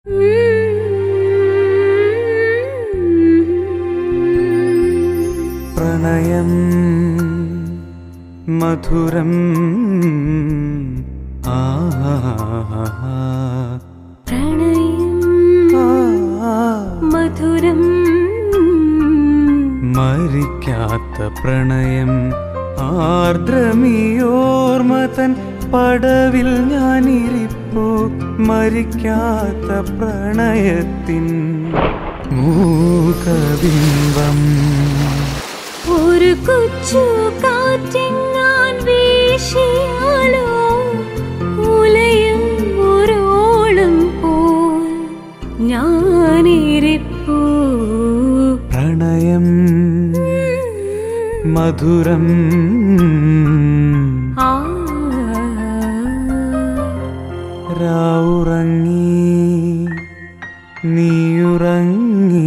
പ്രണയം മധുരം ആ പ്രണയം മധുരം മരിക്കാത്ത പ്രണയം ആർദ്രമിയോർമതൻ പടവിൽ ഞാനിരിപ്പു മരിക്കാത്ത പ്രണയത്തിൻ മൂകബിംബം ഒരു കൊച്ചു കാറ്റെങ്ങാൻ വീശിയാലോ ഉലയും ഒരോളം പോൽ ഞാനിരിപ്പൂ പ്രണയം മധുരം ആ രാവുറങ്ങി നീയുറങ്ങി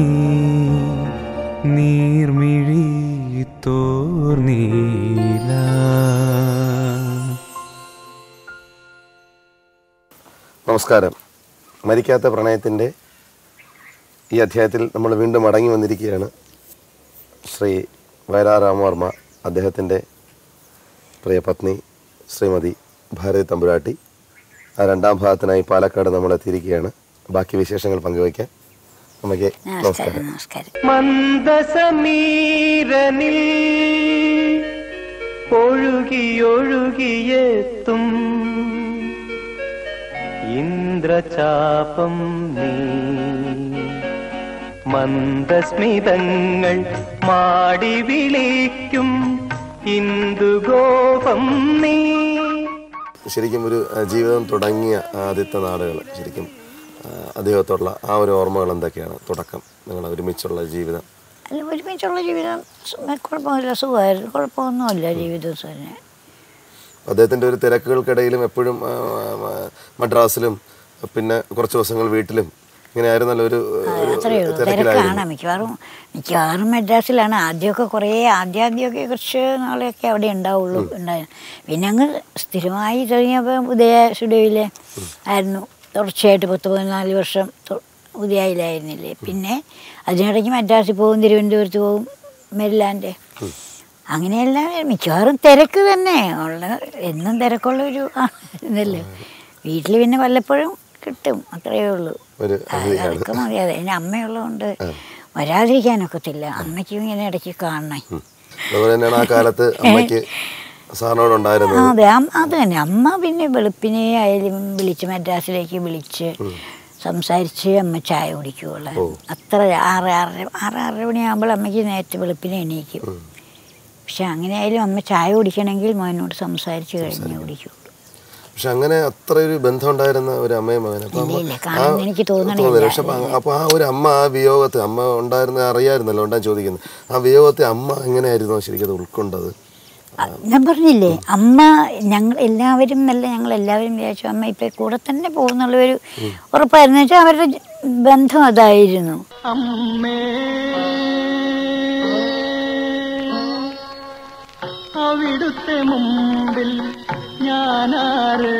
നീർമിഴി തോർന്നീല നമസ്കാരം മരിക്കാത്ത പ്രണയത്തിൻ്റെ ഈ അധ്യായത്തിൽ നമ്മൾ വീണ്ടും മടങ്ങി വന്നിരിക്കുകയാണ് ശ്രീ വയലാർ രാമവർമ്മ അദ്ദേഹത്തിൻ്റെ പ്രിയ പത്നി ശ്രീമതി ഭാരതി തമ്പുരാട്ടി ആ രണ്ടാം ഭാഗത്തിനായി പാലക്കാട് നമ്മൾ എത്തിയിരിക്കുകയാണ് ബാക്കി വിശേഷങ്ങൾ പങ്കുവയ്ക്കാൻ നമുക്ക് നമസ്കാരം നമസ്കാരം മന്ദസമീരനിൽ ഒഴുകിയൊഴുകിയെത്തും ഇന്ദ്രചാപം നീ മന്ദസ്മിതങ്ങൾ മാടി വിളിക്കും ഇന്ദുഗോപം നീ ശരിക്കും ഒരു ആ, ജീവിതം തുടങ്ങിയ ആദ്യത്തെ നാളുകൾ ശരിക്കും ആ, അദ്ദേഹത്തോടുള്ള ആ ഒരു ഓർമ്മകൾ എന്തൊക്കെയാണ് തുടക്കം നിങ്ങൾ ഒരുമിച്ചുള്ള ജീവിതം അല്ല ഒരുമിച്ചുള്ള ജീവിതം സു- കുഴപ്പമില്ല സുഖമായിരുന്നു കുഴപ്പമൊന്നുമില്ല ജീവിതം തന്നെ അദ്ദേഹത്തിൻ്റെ ഒരു തിരക്കുകൾക്കിടയിലും എപ്പോഴും ആ, ആ, മദ്രാസിലും പിന്നെ കുറച്ച് ദിവസങ്ങൾ വീട്ടിലും ഇങ്ങനെ ആയിരുന്നല്ലോ ഒരു ഒരു അത്രയേ ഉള്ളൂ തിരക്കാണ് തിരക്കിലായിരുന്നു മിക്കവാറും മിക്കവാറും മദ്രാസിലാണ് ആദ്യമൊക്കെ കുറേ ആദ്യം ആദ്യമൊക്കെ കുറച്ച് നാളെയൊക്കെ അവിടെ ഉണ്ടാവുള്ളൂ ഉണ്ടായി പിന്നെ അങ്ങ് സ്ഥിരമായി തുടങ്ങിയപ്പോൾ ഉദയ സ്റ്റുഡിയോയിലെ ആയിരുന്നു തുടർച്ചയായിട്ട് പത്ത് പതിനാല് വർഷം തൊ- ഉദയയിലായിരുന്നില്ലേ പിന്നെ അതിനിടയ്ക്ക് മദ്രാസിൽ പോകും തിരുവനന്തപുരത്ത് പോകും മെരിലാൻഡ് അങ്ങനെയെല്ലാം മിക്കവാറും തിരക്ക് തന്നെ ഉള്ള എന്നും തിരക്കുള്ള ഒരു ഇതല്ലേ വീട്ടിൽ പിന്നെ വല്ലപ്പോഴും കിട്ടും അത്രയേ ഉള്ളൂ ഒരു ആ, അതൊക്കെ മതി അതെ എൻ്റെ അമ്മയുള്ളതുകൊണ്ട് വരാതിരിക്കാനൊക്കത്തില്ല അമ്മയ്ക്കും ഇങ്ങനെ ഇടയ്ക്ക് കാണണേ അതുപോലെ തന്നെയാണ് ആ കാലത്ത് അമ്മയ്ക്ക് സാറിനോട് ആ, ഉണ്ടായിരുന്നത് അതെ അമ്മ അത് തന്നെ അമ്മ പിന്നെ വെളുപ്പിനെ ആയാലും വിളിച്ച് മദ്രാസിലേക്ക് വിളിച്ച് സംസാരിച്ച് അമ്മ ചായ കുടിക്കുകയുള്ളു അത്ര ആറ് ആറര ആറ് ആറര മണിയാകുമ്പോൾ അമ്മയ്ക്ക് നേരത്തെ വെളുപ്പിനെ എണീക്കും പക്ഷെ അങ്ങനെ ആയാലും അമ്മ ചായ കുടിക്കണമെങ്കിൽ മോനോട് സംസാരിച്ച് കഴിഞ്ഞേ കുടിക്കുള്ളൂ പക്ഷെ അങ്ങനെ അത്ര ഒരു ബന്ധം ഉണ്ടായിരുന്ന ഒരു അമ്മയും മകനും അപ്പൊ അമ്മ ഇല്ല, കാണുന്ന എനിക്ക് തോന്നണില്ല. തോന്നില്ല പക്ഷെ അപ്പൊ ആ- അപ്പൊ ആ ഒരു അമ്മ ആ വിയോഗത്തെ അമ്മ ഉണ്ടായിരുന്ന അറിയായിരുന്നല്ലോ ഉണ്ടാ ചോദിക്കുന്നത് ആ വിയോഗത്തെ അമ്മ എങ്ങനെയായിരുന്നു ശരിക്കും അത് ഉൾക്കൊണ്ടത് ആ, ഞാൻ പറഞ്ഞില്ലേ അമ്മ ഞങ്ങൾ എല്ലാവരും നല്ല ഞങ്ങൾ എല്ലാവരും വിചാരിച്ചു അമ്മ ഇപ്പൊ കൂടെ തന്നെ പോകുന്നുള്ളൊരു ഉറപ്പായിരുന്നു വെച്ചാൽ അവരുടെ ജ- ബന്ധം അതായിരുന്നു അമ്മേ അവിടുത്തെ മുമ്പിൽ ഞാനാറ്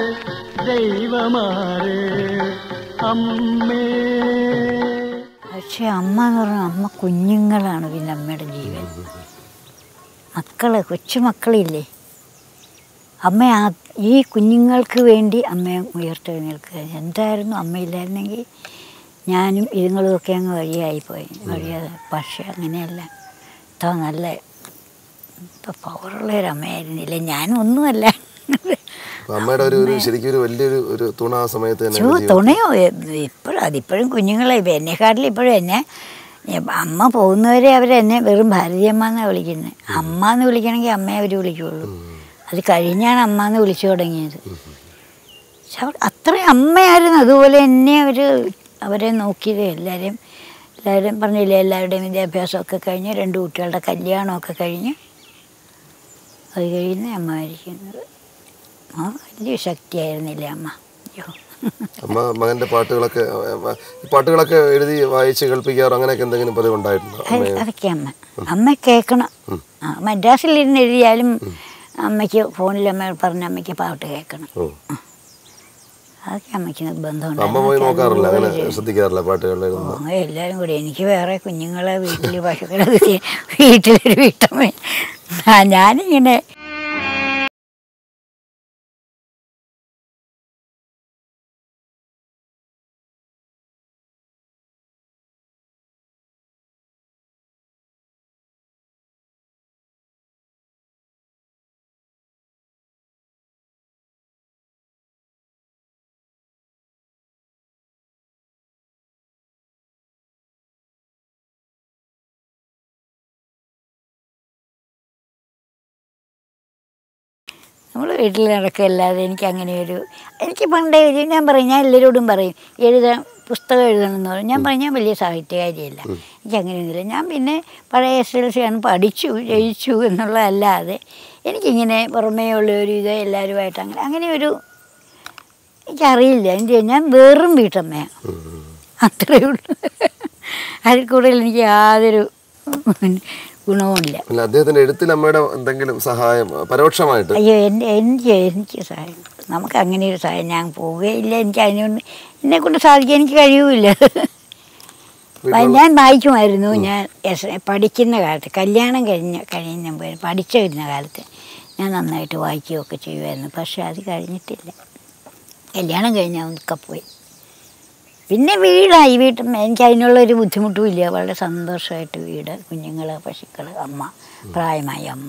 ദൈവമാറ് അമ്മേ പക്ഷെ അമ്മ എന്ന് പറഞ്ഞാൽ അമ്മ കുഞ്ഞുങ്ങളാണ് പിന്നെ അമ്മയുടെ ജീവൻ മക്കള് കൊച്ചുമക്കളില്ലേ അമ്മ ആ ഈ കുഞ്ഞുങ്ങൾക്ക് വേണ്ടി അമ്മയെ ഉയർത്തെഴുന്നേൽക്കുക എന്തായിരുന്നു അമ്മയില്ലായിരുന്നെങ്കിൽ ഞാനും ഇതുങ്ങളും ഒക്കെ അങ്ങ് വഴിയായിപ്പോയി വഴിയാതെ പക്ഷെ അങ്ങനെയല്ല ഇത്ര നല്ല ഇപ്പം പവറുള്ള ഒരു അമ്മയായിരുന്നില്ല ഞാനും ഒന്നുമല്ല അപ്പൊ അമ്മയുടെ ഒരു ഒരു ശരിക്കും ഒരു വലിയൊരു ഒരു തുണ ആ സമയത്ത് തന്നെ ചോ എൻ്റെ ജീവിതത്തിൽ- തുണയോ ഇപ്പോഴും അതിപ്പോഴും കുഞ്ഞുങ്ങളെ ഇപ്പം എന്നെക്കാട്ടിലും ഇപ്പോഴും എന്നെ ഏ, അമ്മ പോകുന്നവരെ അവരെന്നെ വെറും ഭാരതീയമ്മ എന്നാണ് വിളിക്കുന്നത് അമ്മ എന്ന് വിളിക്കണമെങ്കിൽ അമ്മയെ അവർ വിളിക്കുള്ളൂ അത് കഴിഞ്ഞാണ് അമ്മ എന്ന് വിളിച്ചു തുടങ്ങിയത് പക്ഷെ അവർ അത്രയും അമ്മയായിരുന്നു അതുപോലെ എന്നെ അവർ അവരെ നോക്കിയത് എല്ലാവരെയും എല്ലാവരും പറഞ്ഞില്ലേ എല്ലാവരുടെയും വിദ്യാഭ്യാസമൊക്കെ കഴിഞ്ഞ് രണ്ട് കുട്ടികളുടെ കല്യാണമൊക്കെ കഴിഞ്ഞ് അത് കഴിഞ്ഞ് അമ്മ മരിക്കുന്നത് ആ വലിയ ശക്തിയായിരുന്നില്ലേ അമ്മ അയ്യോ അമ്മ മകന്റെ പാട്ടുകളൊക്കെ അമ്മ ഈ പാട്ടുകളൊക്കെ എഴുതി വായിച്ച് കേൾപ്പിക്കാറോ അങ്ങനെയൊക്കെ എന്തെങ്കിലും പതിവ് ഉണ്ടായിട്ടുണ്ടോ അത് അമ്മയെ അതൊക്കെ അമ്മ അമ്മ കേൾക്കണം ആ മദ്രാസിലിരുന്ന് എഴുതിയാലും അമ്മയ്ക്ക് ഫോണിൽ അമ്മ പറഞ്ഞ അമ്മയ്ക്ക് പാട്ട് കേൾക്കണം ഓ അതൊക്കെ അമ്മയ്ക്ക് നിർബന്ധമുണ്ട് അമ്മ പോയി നോക്കാറില്ല അങ്ങനെ ശ്രദ്ധിക്കാറില്ല പാട്ടുകൾ എഴുതുമ്പോൾ അങ്ങനെ എല്ലാവരും കൂടി എനിക്ക് വേറെ കുഞ്ഞുങ്ങളെ വീട്ടിൽ പശുക്കളെ കൃഷി വീട്ടിലൊരു വീട്ടമ്മ ആ, ഞാനിങ്ങനെ നമ്മൾ വീട്ടിൽ നടക്കല്ലാതെ എനിക്ക് അങ്ങനെ ഒരു എനിക്ക് പണ്ടേ ഒരു ഞാൻ പറയും ഞാൻ എല്ലാവരോടും പറയും എഴുതാൻ പുസ്തകം എഴുതണം എന്ന് പറയും ഞാൻ പറയും ഞാൻ വലിയ സാഹിത്യകാരിയല്ല എനിക്ക് അങ്ങനെയൊന്നുമില്ല ഞാൻ പിന്നെ പഴയ എസ് എൽ സി ആണ് പഠിച്ചു ജയിച്ചു എന്നുള്ളതല്ലാതെ എനിക്കിങ്ങനെ പുറമേ ഉള്ള ഒരു ഇത് എല്ലാവരുമായിട്ട് അങ്ങനെ അങ്ങനെ ഒരു എനിക്കറിയില്ല എന്ത് ചെയ്യാൻ ഞാൻ വെറും വീട്ടമ്മയാണ് അത്രയേ ഉള്ളൂ അതിൽ കൂടുതൽ എനിക്ക് യാതൊരു ഗുണവുമില്ല അല്ല അദ്ദേഹത്തിന്റെ എഴുത്തിൽ അമ്മയുടെ എന്തെങ്കിലും സഹായം പരോക്ഷമായിട്ട് അയ്യോ എൻ്റെ എനിക്ക് എനിക്ക് സഹായം നമുക്ക് അങ്ങനെ ഒരു സഹായം ഞാൻ പോവുകയില്ല എനിക്ക് അതിനൊന്നും എന്നെ കൊണ്ട് സാധിക്കാൻ എനിക്ക് കഴിയുമില്ല ഞാൻ വായിക്കുമായിരുന്നു ഞാൻ എസ് പഠിക്കുന്ന കാലത്ത് കല്യാണം കഴിഞ്ഞ കഴിഞ്ഞ മുമ്പ് പഠിച്ചു വരുന്ന കാലത്ത് ഞാൻ നന്നായിട്ട് വായിക്കുകയൊക്കെ ചെയ്യുമായിരുന്നു പക്ഷെ അത് കഴിഞ്ഞിട്ടില്ല കല്യാണം കഴിഞ്ഞാൽ ഒക്കെ പോയി പിന്നെ വീടായി വീട്ടിൽ എനിക്ക് അതിനുള്ള ഒരു ബുദ്ധിമുട്ടും ഇല്ല വളരെ സന്തോഷമായിട്ട് വീട് കുഞ്ഞുങ്ങൾ പശുക്കൾ അമ്മ പ്രായമായ അമ്മ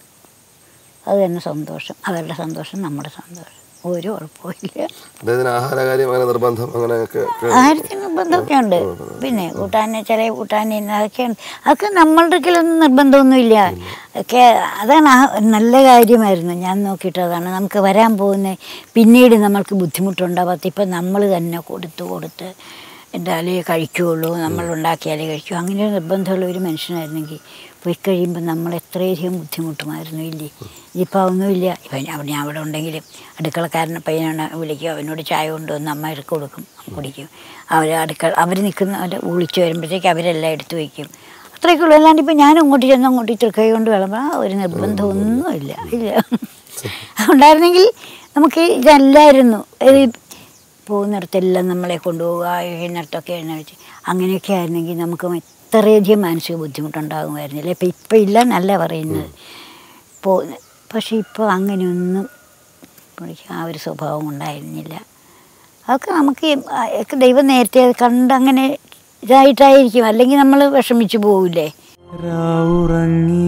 അത് തന്നെ സന്തോഷം അവരുടെ സന്തോഷം നമ്മുടെ സന്തോഷം ഒരു കുഴപ്പമില്ല അദ്ദേഹത്തിന് ആഹാരകാര്യം അങ്ങനെ നിർബന്ധം അങ്ങനെയൊക്കെ ഒക്കെ ആഹാരത്തിന് നിർബന്ധമൊക്കെ ഉണ്ട് പിന്നെ കൂട്ടാൻ ചില കൂട്ടാൻ അതൊക്കെയുണ്ട് അതൊക്കെ നമ്മളുടെ ഒന്നും നിർബന്ധമൊന്നുമില്ല ഒക്കെ അതാണ് ആ നല്ല കാര്യമായിരുന്നു ഞാൻ നോക്കിയിട്ട് അതാണ് നമുക്ക് വരാൻ പോകുന്ന പിന്നീട് നമ്മൾക്ക് ബുദ്ധിമുട്ടുണ്ടാവാത്ത ഇപ്പം നമ്മൾ തന്നെ കൊടുത്ത് കൊടുത്ത് എന്തായാലേ കഴിക്കുകയുള്ളൂ നമ്മൾ ഉണ്ടാക്കിയാലേ കഴിക്കൂ അങ്ങനെ ഒരു നിർബന്ധമുള്ള ഒരു മനുഷ്യനായിരുന്നെങ്കിൽ പോയി കഴിയുമ്പോൾ നമ്മൾ എത്രയധികം ബുദ്ധിമുട്ടുമായിരുന്നു ഇല്ലേ ഇതിപ്പോൾ ഒന്നുമില്ല ഇപ്പം ഞാൻ ഞാൻ അവിടെ ഉണ്ടെങ്കിലും അടുക്കളക്കാരനെ പയ്യനാണ് വിളിക്കും അവനോട് ചായ കൊണ്ടുവന്ന് അമ്മ എടുത്ത് കൊടുക്കും കുടിക്കും അവർ അടുക്കള അവർ നിൽക്കുന്ന അവർ വിളിച്ച് വരുമ്പോഴത്തേക്ക് അവരെല്ലാം എടുത്തു വയ്ക്കും അത്രയൊക്കെ ഉള്ളൂ അല്ലാണ്ട് ഇപ്പം ഞാൻ അങ്ങോട്ട് ചെന്ന് അങ്ങോട്ട് ഇത്ര കൈ കൊണ്ട് വിളമ്പാ ഒരു നിർബന്ധമൊന്നുമില്ല ഇല്ല ഉണ്ടായിരുന്നെങ്കിൽ നമുക്ക് ഇതല്ലായിരുന്നു ഇത് പോകുന്നിടത്തെല്ലാം നമ്മളെ കൊണ്ടുപോവുക എഴുന്നിടത്തൊക്കെ എഴുന്നഴിച്ച് അങ്ങനെയൊക്കെ ആയിരുന്നെങ്കിൽ നമുക്ക് ഇത്രയധികം മാനസിക ബുദ്ധിമുട്ടുണ്ടാകുമായിരുന്നില്ല ഇപ്പം ഇപ്പം ഇല്ല എന്നല്ല പറയുന്നത് പോ പക്ഷേ ഇപ്പോൾ അങ്ങനെയൊന്നും പുള്ളിക്ക് ആ ഒരു സ്വഭാവം ഉണ്ടായിരുന്നില്ല അതൊക്കെ നമുക്ക് ഈ- ആ, ഒക്കെ ദൈവം നേരത്തെ അത് കണ്ട് അങ്ങനെ ഇതായിട്ടായിരിക്കും അല്ലെങ്കിൽ നമ്മൾ വിഷമിച്ചു പോവില്ലേ രാവുറങ്ങി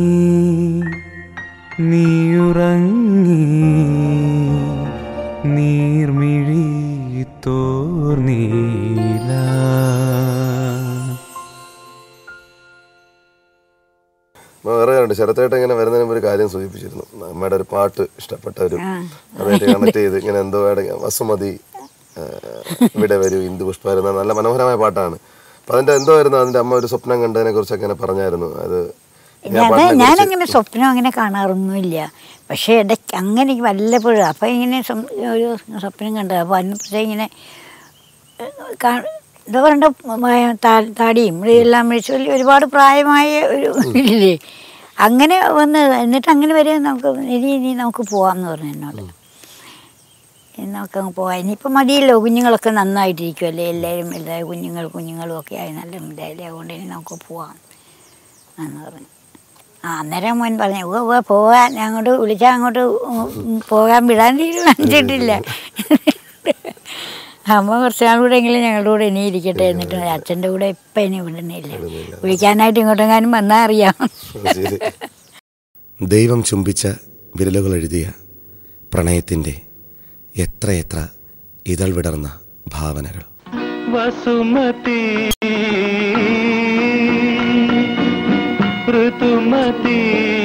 നീയുറങ്ങി നീർമിഴി തോർന്നീല വേറെ ഉണ്ട് ശരത്തേട്ടൻ ഇങ്ങനെ വരുന്നതിന് മുമ്പ് ഒരു കാര്യം സൂചിപ്പിച്ചിരുന്നു അമ്മയുടെ ഒരു പാട്ട് ഇഷ്ടപ്പെട്ട ഒരു അതായിട്ട് കണക്ട് ചെയ്ത് ഇങ്ങനെ എന്തോ ഇട- വസുമതി ആ, ഇവിടെ വരൂ ഇന്ദു പുഷ്പാരുന്ന നല്ല മനോഹരമായ പാട്ടാണ് അപ്പൊ അതിന്റെ എന്തോ ആയിരുന്നു അതിന്റെ അമ്മ ഒരു സ്വപ്നം കണ്ടതിനെ കുറിച്ചൊക്കെ ഇങ്ങനെ പറഞ്ഞായിരുന്നു അത് ഞാൻ അതെ പാട്ടിനെ കുറിച്ച് ഞാനങ്ങനെ സ്വപ്നം അങ്ങനെ കാണാറൊന്നുമില്ല പക്ഷേ ഇടയ്ക്ക് അങ്ങനെ വല്ലപ്പോഴും അപ്പം ഇങ്ങനെ സം- ഒരു സ്വപ്നം കണ്ടത് അപ്പോൾ അതിനെപ്പറ്റി ഇങ്ങനെ ഏഹ്, കാ- എന്താ പറയണ്ട മ- താ- താടിയും എല്ലാം വെച്ച് വലിയ ഒരുപാട് പ്രായമായ ഒരു ഇല്ലേ അങ്ങനെ വന്ന് എന്നിട്ട് അങ്ങനെ വരെ നമുക്ക് ഇനി ഇനി നമുക്ക് പോവാമെന്ന് പറഞ്ഞു എന്നോട് ഇനി നമുക്ക് അങ്ങ് പോവാം ഇനിയിപ്പോൾ മതിയല്ലോ കുഞ്ഞുങ്ങളൊക്കെ നന്നായിട്ടിരിക്കുമല്ലേ എല്ലാവരും വലുതായ കുഞ്ഞുങ്ങൾ കുഞ്ഞുങ്ങളും ഒക്കെ ആയി നല്ല ഇതായില്ലേ അതുകൊണ്ട് ഇനി നമുക്ക് പോവാം എന്ന് പറഞ്ഞു ആ അന്നേരം മോൻ പറഞ്ഞു ഓ ഓ പോകാൻ അങ്ങോട്ട് വിളിച്ചാൽ അങ്ങോട്ട് ഉം, ഉം, പോകാൻ വിടാൻ തീരുമാനിച്ചിട്ടില്ല അമ്മ കുറച്ച് നാൾ കൂടെ എങ്കിലും ഞങ്ങളുടെ കൂടെ ഇനി ഇരിക്കട്ടെ എന്നിട്ട് അച്ഛൻ്റെ കൂടെ ഇപ്പം ഇനി വിടുന്നില്ല വിളിക്കാനായിട്ട് ഇങ്ങോട്ടെങ്ങാനും വന്നാൽ അറിയാം ശരി ദൈവം ചുംബിച്ച വിരലുകൾ എഴുതിയ പ്രണയത്തിൻ്റെ എത്രയെത്ര ഇതൾ വിടർന്ന ഭാവനകൾ വസുമതി ഋതുമതി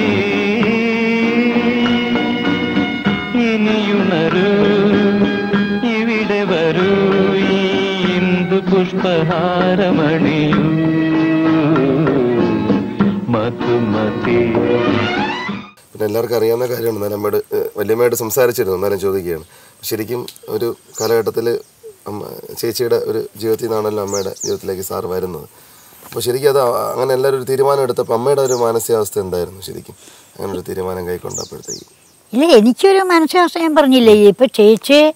ഇനിയുണരൂ ഇവിടെ വരൂ ഈ ഇന്ദു പുഷ്പഹാരമണിയൂ മധുമതി പിന്നെ എല്ലാവർക്കും അറിയാവുന്ന കാര്യമാണ് എന്നാലും അമ്മയോട് ഏഹ്, വല്യമ്മയോട് സംസാരിച്ചിരുന്നു എന്നാലും ചോദിക്കുകയാണ് ശരിക്കും ഒരു കാലഘട്ടത്തിൽ അമ്മ ചേച്ചിയുടെ ഒരു ജീവിതത്തിൽ നിന്നാണല്ലോ അമ്മയുടെ ജീവിതത്തിലേക്ക് സാർ വരുന്നത് അപ്പോൾ ശരിക്കും അത് ആ- അങ്ങനെ എല്ലാവരും ഒരു തീരുമാനം എടുത്തപ്പോൾ അമ്മയുടെ ഒരു മാനസികാവസ്ഥ എന്തായിരുന്നു ശരിക്കും അങ്ങനെ ഒരു തീരുമാനം കൈക്കൊണ്ടപ്പോഴത്തേക്ക് ഇല്ല എനിക്കൊരു മനസ്സാവസ്ഥ ഞാൻ പറഞ്ഞില്ലേ ഇപ്പം ചേച്ചി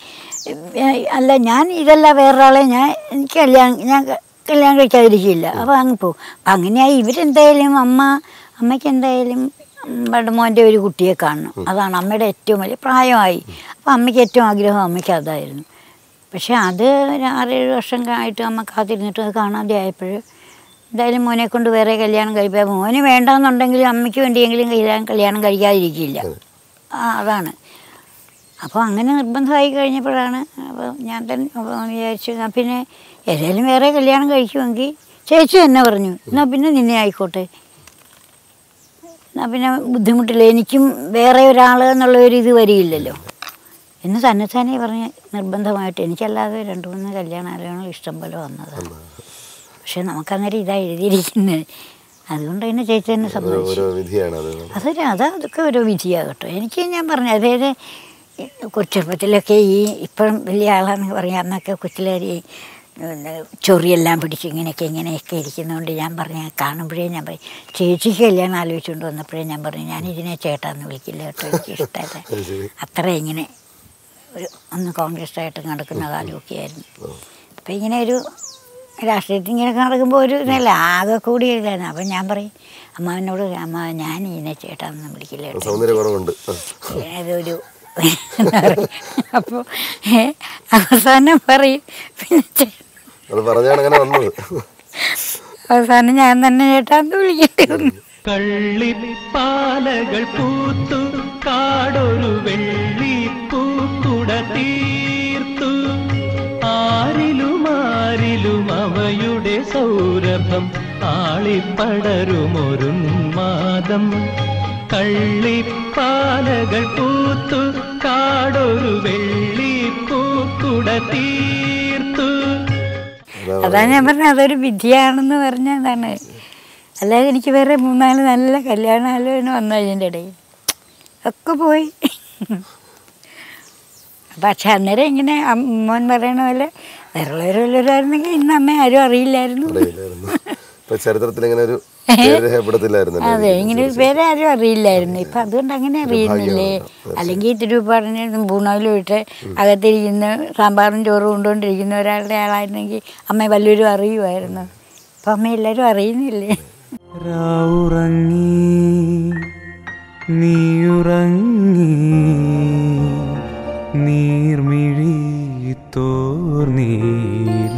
ഏ, അല്ല ഞാൻ ഇതല്ല വേറൊരാളെ ഞാൻ എനിക്ക് കല്യാണം ഞാൻ ക- കല്യാണം കഴിക്കാതിരിക്കില്ല അപ്പോൾ അങ്ങ് പോകും അപ്പം അങ്ങനെയായി ഇവരെന്തായാലും അമ്മ അമ്മയ്ക്ക് എന്തായാലും നമ്മുടെ മോൻ്റെ ഒരു കുട്ടിയെ കാണണം അതാണ് അമ്മയുടെ ഏറ്റവും വലിയ പ്രായമായി അപ്പം അമ്മയ്ക്ക് ഏറ്റവും ആഗ്രഹം അമ്മയ്ക്ക് അതായിരുന്നു പക്ഷെ അത് ഒരു ആറേഴ് വർഷം ആയിട്ട് അമ്മ കാത്തിരുന്നിട്ട് അത് കാണാതെ ആയപ്പോൾ എന്തായാലും മോനെ കൊണ്ട് വേറെ കല്യാണം കഴിക്കാൻ മോന് വേണ്ടാന്നുണ്ടെങ്കിലും അമ്മയ്ക്ക് വേണ്ടിയെങ്കിലും കല്യാണം കല്യാണം കഴിക്കാതിരിക്കില്ല ആ അതാണ് അപ്പോൾ അങ്ങനെ നിർബന്ധമായി കഴിഞ്ഞപ്പോഴാണ് അപ്പോൾ ഞാൻ തന്നെ അപ്പോൾ വിചാരിച്ചു എന്നാൽ പിന്നെ ഏതായാലും വേറെ കല്യാണം കഴിക്കുമെങ്കിൽ ചേച്ചി തന്നെ പറഞ്ഞു എന്നാൽ പിന്നെ നിന്നെ ആയിക്കോട്ടെ എന്നാൽ പിന്നെ ബുദ്ധിമുട്ടില്ല എനിക്കും വേറെ ഒരാൾ എന്നുള്ള ഒരു ഇത് വരികയില്ലല്ലോ എന്ന് തന്നെ തന്നെ പറഞ്ഞ് നിർബന്ധമായിട്ട് എനിക്കല്ലാതെ രണ്ട് മൂന്ന് കല്യാണാലോചനകൾ ഇഷ്ടം പോലെ വന്നതാണ് പക്ഷെ നമുക്കന്നേരം ഇതാ എഴുതിയിരിക്കുന്നത് അതുകൊണ്ട് തന്നെ ചേച്ചി തന്നെ ഓരോ സമ്മതിച്ചു ഓരോ വിധിയാണ് അത് അതൊരു അത് അതൊക്കെ ഒരു വിധിയാകട്ടോ എനിക്ക് ഞാൻ പറഞ്ഞു അതായത് കൊച്ചെറുപ്പത്തിലൊക്കെ ഈ ഇപ്പം വലിയ ആളാണെന്ന് പറയാം അന്നൊക്കെ കൊച്ചിലേരി ചൊറിയെല്ലാം പിടിച്ച് ഇങ്ങനെയൊക്കെ ഇങ്ങനെയൊക്കെ ഇരിക്കുന്നതുകൊണ്ട് ഞാൻ പറഞ്ഞ കാണുമ്പോഴേ ഞാൻ പറയും ചേച്ചിക്ക് കല്യാണം ആലോചിച്ചുകൊണ്ട് വന്നപ്പോഴേ ഞാൻ പറഞ്ഞു ഞാൻ ഇതിനെ ചേട്ടാന്ന് വിളിക്കില്ല കേട്ടോ എനിക്ക് ഇഷ്ടമല്ല അത് ശരി അത്ര ഇങ്ങനെ ഒരു ഒന്ന് കോൺഗ്രസ് ആയിട്ട് നടക്കുന്ന കാലമൊക്കെ ആയിരുന്നു അപ്പം ഇങ്ങനെ ഒരു രാഷ്ട്രീയത്തിൽ ഇങ്ങനെ നടക്കുമ്പോൾ ഒരു ഇതല്ല ആകെ കൂടി ഇതാണ് അപ്പം ഞാൻ പറയും അമ്മാവനോട് അമ്മ ഞാൻ ഇതിനെ ചേട്ടാന്ന് വിളിക്കില്ല കേട്ടോ സൗന്ദര്യ കുറവുണ്ട് ആ. അതൊരു അപ്പോൾ അവസാനം പറയും പിന്നെ ചേ- അത് പറഞ്ഞാണ് അങ്ങനെ വന്നത് അവസാനം ഞാൻ തന്നെ ചേട്ടാന്ന് വിളിക്കേണ്ടി വന്നു കള്ളിപ്പാലകൾ പൂത്തു കാടൊരു വെള്ളിപ്പൂക്കുട തീർത്തു ആരിലും ആരിലും അവയുടെ സൗരഭം ആളിപ്പടരുമൊരുന്മാദം കള്ളിപ്പാലകൾ പൂത്തു കാടൊരു വെള്ളിപ്പൂക്കുട തീർത്തു അതാ ഞാൻ പറഞ്ഞത് അതൊരു വിധിയാണെന്ന് പറഞ്ഞതാണ് അല്ലാതെ എനിക്ക് വേറെ മൂന്നാല് നല്ല കല്യാണാലോചന വന്നു അതിൻ്റെ ഇടയിൽ ഒക്കെ പോയി പക്ഷെ അന്നേരം ഇങ്ങനെ അമ്മോൻ പറയണ പോലെ വേറെ വല്ലവരായിരുന്നെങ്കിൽ ഇന്ന് അമ്മ ആരും അറിയില്ലായിരുന്നു അറിയില്ലായിരുന്നു ഇപ്പൊ ചരിത്രത്തിൽ ഇങ്ങനെ ഒരു പേര് രേഖപ്പെടുത്തില്ലായിരുന്നല്ലോ അതെ ഇങ്ങനെ ഒരു പേര് ആരും അറിയില്ലായിരുന്നു ഇപ്പം അതുകൊണ്ട് അങ്ങനെ അറിയുന്നില്ലേ അല്ലെങ്കിൽ തിരുപ്പാടിന് പൂണാവിൽ വിട്ട് അകത്തിരിക്കുന്ന സാമ്പാറും ചോറും കൊണ്ടുകൊണ്ടിരിക്കുന്ന ഒരാളുടെ ആളായിരുന്നെങ്കിൽ അമ്മ വല്ലവരും അറിയുമായിരുന്നു അപ്പം അമ്മ എല്ലാവരും അറിയുന്നില്ലേ രാവുറങ്ങി നീയുറങ്ങി നീർമിഴി തോർന്നീല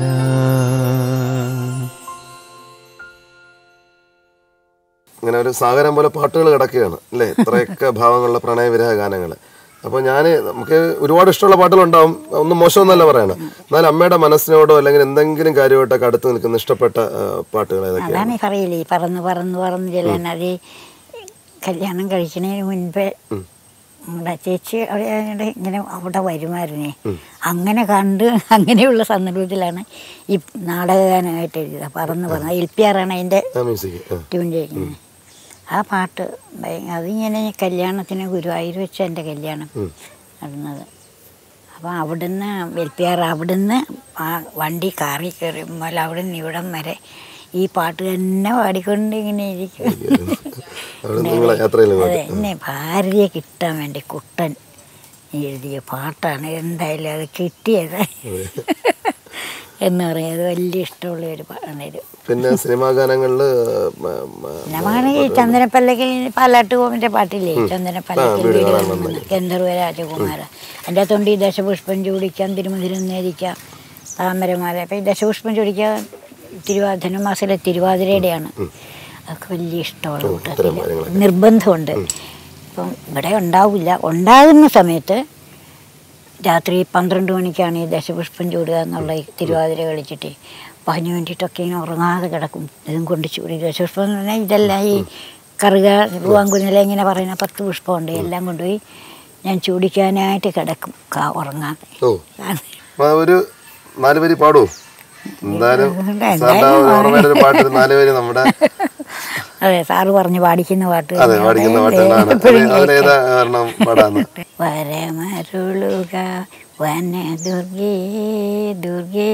ഇങ്ങനെ ഒരു സാഗരം പോലെ പാട്ടുകൾ കിടക്കുകയാണ് അല്ലേ ഇത്രയൊക്കെ ഭാവങ്ങളുള്ള പ്രണയവിരഹ ഗാനങ്ങൾ അപ്പോൾ ഞാൻ നമുക്ക് ഒരുപാട് ഇഷ്ടമുള്ള പാട്ടുകളുണ്ടാവും ഒന്നും മോശമെന്നല്ല പറയണം എന്നാൽ അമ്മയുടെ മനസ്സിനോടോ അല്ലെങ്കിൽ എന്തെങ്കിലും കാര്യമായിട്ടൊക്കെ അടുത്ത് നിൽക്കുന്ന ഇഷ്ടപ്പെട്ട ആ, പാട്ടുകൾ ഏതൊക്കെയാണ് അതാണ് ഈ പറയില്ലേ ഈ പറന്ന് പറന്ന് പറന്ന് ചെല്ലാൻ അത് കല്യാണം കഴിക്കുന്നതിന് മുൻപേ നമ്മുടെ ചേച്ചി അവിടെ ആയതുകൊണ്ട് ഇങ്ങനെ അവിടെ വരുമായിരുന്നേ അങ്ങനെ കണ്ട് അങ്ങനെയുള്ള സന്ദർഭത്തിലാണ് ഈ നാടകഗാനമായിട്ട് എഴുതിയത് പറന്ന് പറന്ന് എൽ പി ആറാണ് അതിൻ്റെ ആ മ്യൂസിക് ആ ട്യൂൺ ചെയ്യുന്നത് ആ പാട്ട് ഭയ- അതിങ്ങനെ കല്യാണത്തിന് ഗുരുവായൂർ വെച്ച് എൻ്റെ കല്യാണം നടന്നത് അപ്പോൾ അവിടുന്ന് വെൽപ്പിയാർ അവിടുന്ന് ആ വണ്ടി കാറി കയറുമ്പോൾ അവിടുന്ന് ഇവിടം വരെ ഈ പാട്ട് തന്നെ പാടിക്കൊണ്ട് ഇങ്ങനെ ഇരിക്കും അവിടെ നിങ്ങളെ യാത്രയിൽ അതെ എന്നെ ഭാര്യയെ കിട്ടാൻ വേണ്ടി കുട്ടൻ എഴുതിയ പാട്ടാണ് എന്തായാലും അത് കിട്ടിയത് എന്ന് പറയുന്നത് വലിയ ഇഷ്ടമുള്ള ഒരു പാട്ടാണ് പിന്നെ സിനിമാ ഗാനങ്ങളിൽ നമ്മളാണ് ഈ ചന്ദനപ്പല്ലക്കിൽ പാലാട്ട് കോമിന്റെ പാട്ടില്ലേ ചന്ദനപ്പല്ലക്കിൽ വീട് വീട് കാണാൻ കാണുന്നത് ഗന്ധർവ രാജകുമാര എൻ്റെ തൊണ്ടി ദശപുഷ്പം ചൂടിക്കാം തിരുമുതിരം നേദിക്കാം താമരമാല അപ്പം ഈ ദശപുഷ്പം ചൂടിക്കാൻ തിരുവാ ധനുമാസത്തിലെ തിരുവാതിരയുടെയാണ് അതൊക്കെ വലിയ ഇഷ്ടമുള്ള കൂട്ടത്തിൽ നിർബന്ധമുണ്ട് ഇപ്പം ഇവിടെ ഉണ്ടാവില്ല ഉണ്ടാകുന്ന സമയത്ത് രാത്രി പന്ത്രണ്ട് മണിക്കാണ് ഈ ദശപുഷ്പം ചൂടുക എന്നുള്ള ഈ തിരുവാതിര കളിച്ചിട്ട് അപ്പം അതിന് വേണ്ടിയിട്ടൊക്കെ ഇങ്ങനെ ഉറങ്ങാതെ കിടക്കും ഇതും കൊണ്ട് ചൂടി ദശപുഷ്പം എന്ന് പറഞ്ഞാൽ ഇതെല്ലാം ഈ കറുക പൂവാങ്കുനില ഇങ്ങനെ പറയുന്ന പത്ത് പുഷ്പമുണ്ട് എല്ലാം കൊണ്ടുപോയി ഞാൻ ചൂടിക്കാനായിട്ട് കിടക്കും കാ- ഉറങ്ങാതെ ഓ ആ, ഒരു നാല് വരി പാടൂ എന്തായാലും എന്തായാലും സാറിന്റെ ആ ഓർമ്മയുടെ ഒരു പാട്ട് ഒരു നാല് വരി നമ്മുടെ അതെ സാറ് പറഞ്ഞു പാടിക്കുന്ന പാട്ട് അതെ പാടിക്കുന്ന പാട്ടുകളാണ് എപ്പോഴും അതിലേതാ കാരണം പാടാന്ന് വരമരുളുക വന ദുർഗേ ദുർഗേ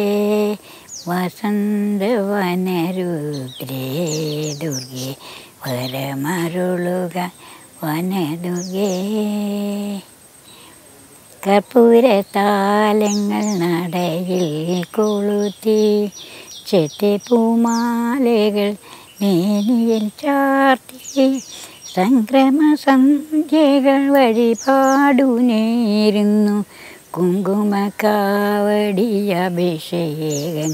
വസന്ത വനരുദ്രേ ദുർഗേ വരമരുളുക വന ദുർഗേ കർപ്പൂര താലങ്ങൾ നടയിൽ കൊളുത്തി ചെത്തിപ്പൂമാലകൾ മേനിയിൽ ചാർത്തി സംക്രമ സന്ധ്യകൾ വഴിപാടു നേരുന്നു കുങ്കുമക്കാവടി അഭിഷേകം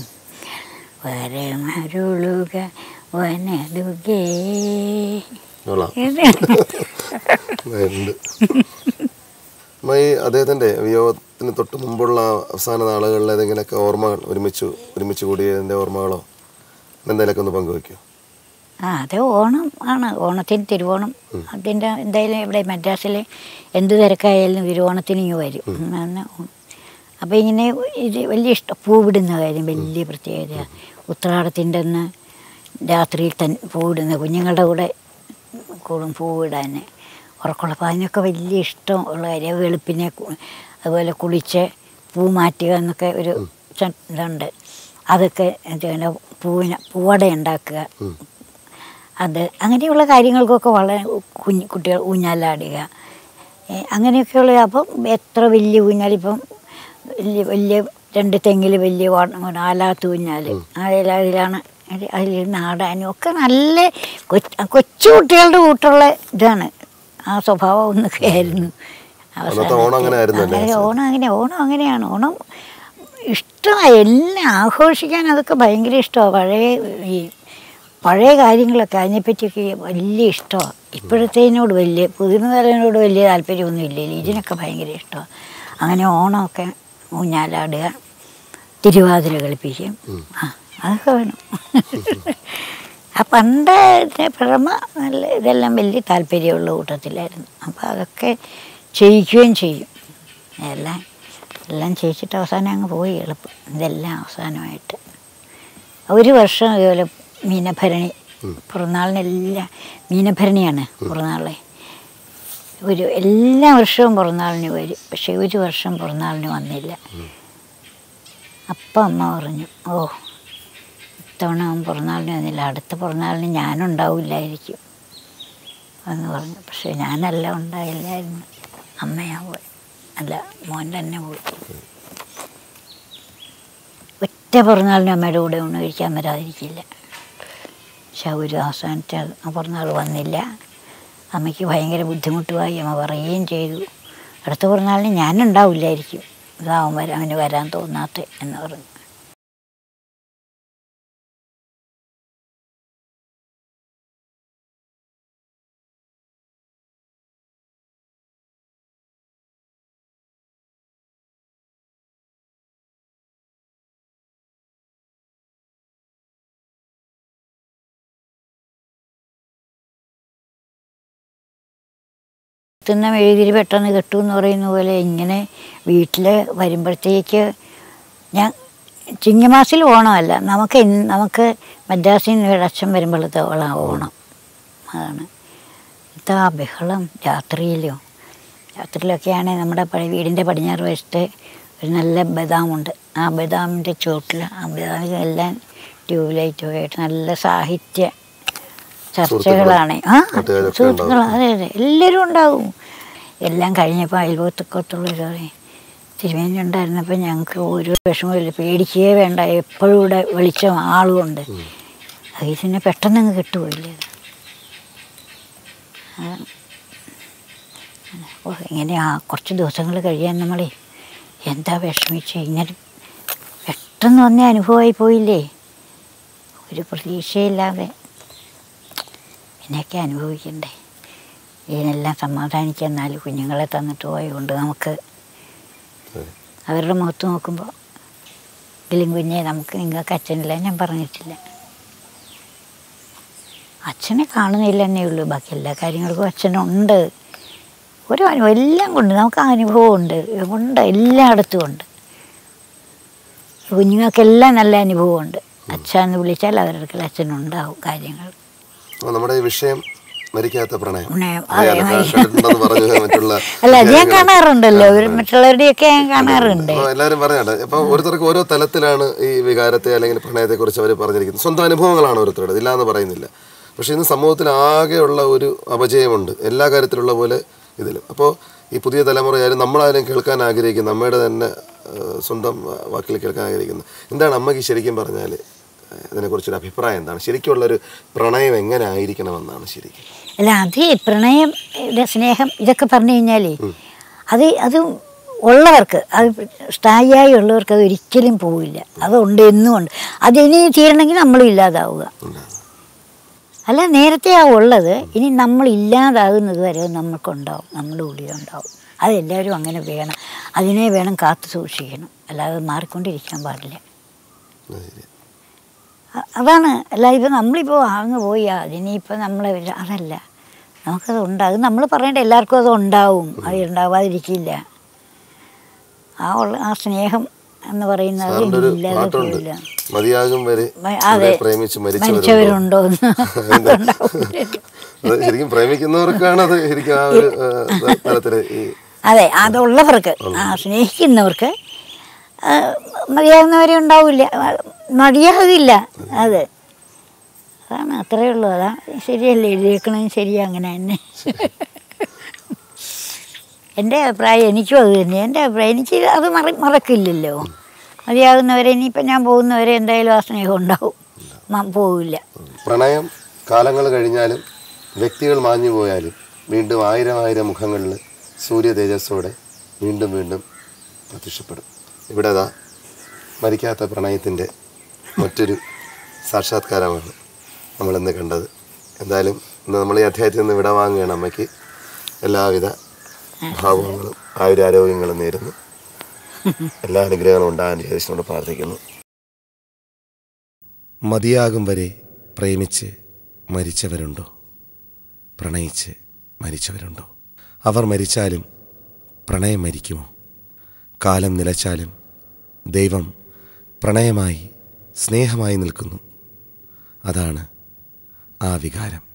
വരമരുളുക വനദുഗേ കൊള്ളാം ഉണ്ട് അമ്മ ഈ അദ്ദേഹത്തിന്റെ വിയോഗത്തിന് തൊട്ട് മുമ്പുള്ള അവസാന നാളുകളിൽ ഏതെങ്കിലുമൊക്കെ ഓർമ്മകൾ ഒരുമിച്ച് ഒരുമിച്ച് കൂടിയതിന്റെ ഓർമ്മകളോ എന്തെങ്കിലുമൊക്കെ ഒന്ന് പങ്കുവെക്കോ ആ അത് ഓണം ആണ് ഓണത്തിന് തിരുവോണം അതിൻ്റെ എന്തായാലും ഇവിടെ മദ്രാസിൽ എന്ത് തിരക്കായാലും തിരുവോണത്തിന് ഇങ്ങ് വരും അന്ന് അപ്പോൾ ഇങ്ങനെ ഇത് വലിയ ഇഷ്ടം പൂവിടുന്ന കാര്യം വലിയ പ്രത്യേകത ഉത്രാടത്തിൻ്റെ അന്ന് രാത്രിയിൽ തന്നെ പൂവിടുന്ന കുഞ്ഞുങ്ങളുടെ കൂടെ കൂടും പൂവിടാൻ ഉറക്കമുള്ളപ്പോൾ അതിനൊക്കെ വലിയ ഇഷ്ടം ഉള്ള കാര്യം വെളുപ്പിനെ കു- അതുപോലെ കുളിച്ച് പൂ മാറ്റുക എന്നൊക്കെ ഒരു ച- ഇതുണ്ട് അതൊക്കെ പിന്നെ പൂവിന് പൂവട ഉണ്ടാക്കുക അത് അങ്ങനെയുള്ള കാര്യങ്ങൾക്കൊക്കെ വളരെ കുഞ്ഞ് കുട്ടികൾ ഊഞ്ഞാലാടുക ഏ, അങ്ങനെയൊക്കെയുള്ള അപ്പം എത്ര വലിയ ഊഞ്ഞാൽ ഇപ്പം വലിയ വലിയ രണ്ട് തെങ്ങിൽ വലിയ വാ- ആലാത്ത് ഊഞ്ഞാൽ അതിൽ അതിലാണ് അതിലിരുന്ന് ആടാനും ഒക്കെ നല്ല കൊച്ചു കൊച്ചു കുട്ടികളുടെ കൂട്ടുള്ള ഇതാണ് ആ സ്വഭാവം ഒന്നൊക്കെ ആയിരുന്നു അന്നത്തെ ഓണം അങ്ങനെ ആയിരുന്നു അല്ലേ? അങ്ങനെ ഓണം അങ്ങനെ ഓണം അങ്ങനെയാണ് ഓണം ഇഷ്ടമായി എല്ലാം ആഘോഷിക്കാൻ അതൊക്കെ ഭയങ്കര ഇഷ്ടമാണ് പഴയ ഈ പഴയ കാര്യങ്ങളൊക്കെ അതിനെപ്പറ്റിയൊക്കെ വലിയ ഇഷ്ടമാണ് ഇപ്പോഴത്തേനോട് വലിയ പുതുതലനോട് വലിയ താല്പര്യമൊന്നും ഇല്ല ഇതിനൊക്കെ ഭയങ്കര ഇഷ്ടമാണ് അങ്ങനെ ഓണമൊക്കെ ഊഞ്ഞാലാടുക തിരുവാതിര കളിപ്പിക്കും ആ അതൊക്കെ വേണം ആ പണ്ടത്തെ പ്രമ നല്ല ഇതെല്ലാം വലിയ താല്പര്യമുള്ള കൂട്ടത്തിലായിരുന്നു അപ്പോൾ അതൊക്കെ ചെയ്യിക്കുകയും ചെയ്യും എല്ലാം എല്ലാം ചെയ്യിച്ചിട്ട് അവസാനം അങ്ങ് പോയി എളുപ്പം ഇതെല്ലാം അവസാനമായിട്ട് ഒരു വർഷം ഇതുപോലെ മീനഭരണി പിറന്നാളിനെല്ലാം മീനഭരണിയാണ് പിറന്നാളെ ഒരു എല്ലാ വർഷവും പിറന്നാളിന് വരും പക്ഷെ ഒരു വർഷം പിറന്നാളിന് വന്നില്ല അപ്പം അമ്മ പറഞ്ഞു ഓ ഇത്തവണ അവൻ പിറന്നാളിന് വന്നില്ല അടുത്ത പിറന്നാളിന് ഞാനുണ്ടാവില്ലായിരിക്കും എന്ന് പറഞ്ഞു പക്ഷെ ഞാനല്ല ഉണ്ടായില്ലായിരുന്നു അമ്മയാ പോയി അല്ല മോൻ തന്നെ പോയി ഒറ്റ പിറന്നാളിന് അമ്മയുടെ കൂടെ ഊണ് കഴിക്കാൻ വരാതിരിക്കില്ല പക്ഷെ ഒരു അവസാനത്തെ ആ പിറന്നാൾ വന്നില്ല അമ്മയ്ക്ക് ഭയങ്കര ബുദ്ധിമുട്ടുമായി അമ്മ പറയുകയും ചെയ്തു അടുത്ത പിറന്നാളിന് ഞാനുണ്ടാവില്ലായിരിക്കും ഇതാവും വരാൻ അവന് വരാൻ തോന്നാത്ത എന്ന് പറഞ്ഞു എത്തുന്ന മെഴുതിരി പെട്ടെന്ന് കിട്ടുമെന്ന് പറയുന്ന പോലെ ഇങ്ങനെ വീട്ടിൽ വരുമ്പോഴത്തേക്ക് ഞാൻ ചിങ്ങമാസിൽ ഓണമല്ല നമുക്ക് ഇന്ന് നമുക്ക് മദ്രാസിൽ നിന്ന് ഒരു അച്ഛൻ വരുമ്പോഴത്തെ ഓണം ഓണം അതാണ് ഇതാ ബഹളം രാത്രിയിലും രാത്രിയിലൊക്കെയാണ് നമ്മുടെ പഴയ വീടിൻ്റെ പടിഞ്ഞാറ് വശത്ത് ഒരു നല്ല ബദാമുണ്ട് ആ ബദാമിൻ്റെ ചോട്ടിൽ ആ ബദാമിലെല്ലാം ട്യൂബ് ലൈറ്റൊക്കെ ആയിട്ട് നല്ല സാഹിത്യ ചർച്ചകളാണ് ആ നാട്ടുകാരൊക്കെ സുഹൃത്തുക്കൾ അതെ അതെ എല്ലാവരും ഉണ്ടാവും എല്ലാം കഴിഞ്ഞപ്പോൾ അയൽപക്കത്തുള്ളവർ പറയും തിരുമേനി ഉണ്ടായിരുന്നപ്പോൾ ഞങ്ങൾക്ക് ഒരു വിഷമമില്ല പേടിക്കുകയേ വേണ്ട എപ്പോഴും ഇവിടെ വെളിച്ചം ആളുമുണ്ട് അത് ഇതിനെ പെട്ടെന്ന് അങ്ങ് കിട്ടുപോയില്ലേ ഓ ഇങ്ങനെ ആ കുറച്ച് ദിവസങ്ങൾ കഴിയാൻ നമ്മളെ എന്താ വിഷമിച്ച് ഇങ്ങനെ പെട്ടെന്ന് വന്ന അനുഭവമായി പോയില്ലേ ഒരു പ്രതീക്ഷയില്ലാതെ ഇതിനെയൊക്കെ അനുഭവിക്കണ്ടേ ഇതിനെല്ലാം സമാധാനിക്കാൻ നാല് കുഞ്ഞുങ്ങളെ തന്നിട്ട് പോയതുകൊണ്ട് നമുക്ക് അവരുടെ മുഖത്ത് നോക്കുമ്പോൾ ഇതിലും കുഞ്ഞെ നമുക്ക് നിങ്ങൾക്ക് അച്ഛനില്ല ഞാൻ പറഞ്ഞിട്ടില്ല അച്ഛനെ കാണുന്നില്ല എന്നേ ഉള്ളൂ ബാക്കി എല്ലാ കാര്യങ്ങൾക്കും അച്ഛനുണ്ട് ഒരു അനുഭവം എല്ലാം കൊണ്ട് നമുക്ക് അനുഭവം ഉണ്ട് ഉണ്ട് എല്ലായിടത്തും ഉണ്ട് കുഞ്ഞുങ്ങൾക്കെല്ലാം നല്ല അനുഭവമുണ്ട് അച്ഛന്ന് വിളിച്ചാൽ അവരുടെ അച്ഛനുണ്ടാവും കാര്യങ്ങൾ അപ്പോൾ നമ്മുടെ ഈ വിഷയം മരിക്കാത്ത പ്രണയം പ്രണയം, അറിയാലോ, അതെ. കണ്ടിട്ടുണ്ടെന്ന് പറഞ്ഞു മറ്റുള്ള അല്ല അത് ഞാൻ കാര്യങ്ങൾ. കാണാറുണ്ടല്ലോ ഒരു മറ്റുള്ളവരുടെയൊക്കെ ഞാൻ കാണാറുണ്ട് അപ്പോൾ എല്ലാവരും പറഞ്ഞാട്ടെ ഇപ്പൊ ഓരോരുത്തർക്ക് ഓരോ തലത്തിലാണ് ഈ വികാരത്തെ അല്ലെങ്കിൽ പ്രണയത്തെ കുറിച്ച് അവർ പറഞ്ഞിരിക്കുന്നത് സ്വന്തം അനുഭവങ്ങളാണ് ഓരോരുത്തരുടെ ഇല്ലാന്ന് പറയുന്നില്ല പക്ഷെ ഇന്ന് സമൂഹത്തിൽ ആകെയുള്ള ഒരു അപജയമുണ്ട് എല്ലാ കാര്യത്തിലുള്ള പോലെ ഇതിലും അപ്പോൾ ഈ പുതിയ തലമുറയായാലും നമ്മളായാലും കേൾക്കാൻ ആഗ്രഹിക്കുന്ന അമ്മയുടെ തന്നെ ഏഹ്, സ്വന്തം വാക്കിൽ കേൾക്കാൻ ആഗ്രഹിക്കുന്നത് എന്താണ് അമ്മയ്ക്ക് ശരിക്കും പറഞ്ഞാൽ ഇതിനെക്കുറിച്ചൊരു അഭിപ്രായം എന്താണ് ശരിക്കുള്ളൊരു പ്രണയം എങ്ങനെ ആയിരിക്കണമെന്നാണ് ശരിക്കും അല്ല അത് പ്രണയം ഇത് സ്നേഹം ഇതൊക്കെ പറഞ്ഞു കഴിഞ്ഞാലേ അത് അത് ഉള്ളവർക്ക് അത് സ്ഥായിയായി ഉള്ളവർക്ക് അത് ഒരിക്കലും പോവില്ല അതുണ്ട് എന്നും ഉണ്ട് അതിനി തീരണമെങ്കിൽ നമ്മളും ഇല്ലാതാവുക അല്ല നേരത്തെ ആ ഉള്ളത് ഇനി നമ്മൾ ഇല്ലാതാകുന്നത് വരെ നമ്മൾക്കുണ്ടാവും നമ്മുടെ ഉള്ളിലുണ്ടാവും അതെല്ലാവരും അങ്ങനെ വേണം അതിനെ വേണം കാത്തു സൂക്ഷിക്കണം അല്ലാതെ മാറിക്കൊണ്ടിരിക്കാൻ പാടില്ല അത് ശരി. അ- അതാണ് അല്ല ഇപ്പം നമ്മളിപ്പോൾ അങ്ങ് പോയി അതിനിപ്പോൾ നമ്മൾ അതല്ല നമുക്കത് ഉണ്ടാകും നമ്മൾ പറയേണ്ട എല്ലാവർക്കും അത് ഉണ്ടാവും അത് ഉണ്ടാവാതിരിക്കില്ല ആ ഉള്ള ആ സ്നേഹം എന്ന് പറയുന്നത് സാറിൻ്റെ ഒരു ഇല്ലാതെ പാട്ടുണ്ട് പോവില്ല മതിയാകും വരെ മ- അതെ. ഇവിടെ പ്രേമിച്ച് മരിച്ചവരുണ്ടോ മരിച്ചവരുണ്ടോ എന്ന് എന്താ? അതുണ്ടാവില്ല. അത് ശരിക്കും പ്രേമിക്കുന്നവർക്കാണ് അത് ശരിക്കും ആ ഒരു ഏഹ്, തലത്തില് ഈ അതെ അതുള്ളവർക്ക് ആ സ്നേഹിക്കുന്നവർക്ക് ആ, മതിയാകുന്നവരെ ഉണ്ടാവില്ല മതിയാകില്ല അത് അതാണ് അത്രയേ ഉള്ളൂ അതാ ശരിയല്ലേ എഴുതിയേക്കണത് ശരിയാ അങ്ങനെ തന്നെ എൻ്റെ അഭിപ്രായം എനിക്കും അത് തന്നെ എൻ്റെ അഭിപ്രായം എനിക്ക് അത് മറ മറക്കില്ലല്ലോ മതിയാകുന്നവരെ ഇനിയിപ്പം ഞാൻ പോകുന്നവരെ എന്തായാലും ആ സ്നേഹം ഉണ്ടാവും മ- പോവില്ല പ്രണയം കാലങ്ങൾ കഴിഞ്ഞാലും വ്യക്തികൾ മാഞ്ഞു പോയാലും വീണ്ടും ആയിരം ആയിരം മുഖങ്ങളിൽ സൂര്യ തേജസ്സോടെ വീണ്ടും വീണ്ടും പ്രത്യക്ഷപ്പെടും ഇവിടെ അതാ മരിക്കാത്ത പ്രണയത്തിൻ്റെ മറ്റൊരു സാക്ഷാത്കാരമാണ് നമ്മളിന്ന് കണ്ടത് എന്തായാലും ഇന്ന് നമ്മൾ ഈ അധ്യായത്തിൽ നിന്ന് വിട വാങ്ങുകയാണ് അമ്മയ്ക്ക് എല്ലാവിധ ഭാവങ്ങളും ആയുരാരോഗ്യങ്ങളും നേരുന്നു എല്ലാ അനുഗ്രഹങ്ങളും ഉണ്ടാകാൻ ജഗദീശനോട് പ്രാർത്ഥിക്കുന്നു മതിയാകും വരെ പ്രേമിച്ച് മരിച്ചവരുണ്ടോ പ്രണയിച്ച് മരിച്ചവരുണ്ടോ അവർ മരിച്ചാലും പ്രണയം മരിക്കുമോ കാലം നിലച്ചാലും ദൈവം പ്രണയമായി സ്നേഹമായി നിൽക്കുന്നു അതാണ് ആ വികാരം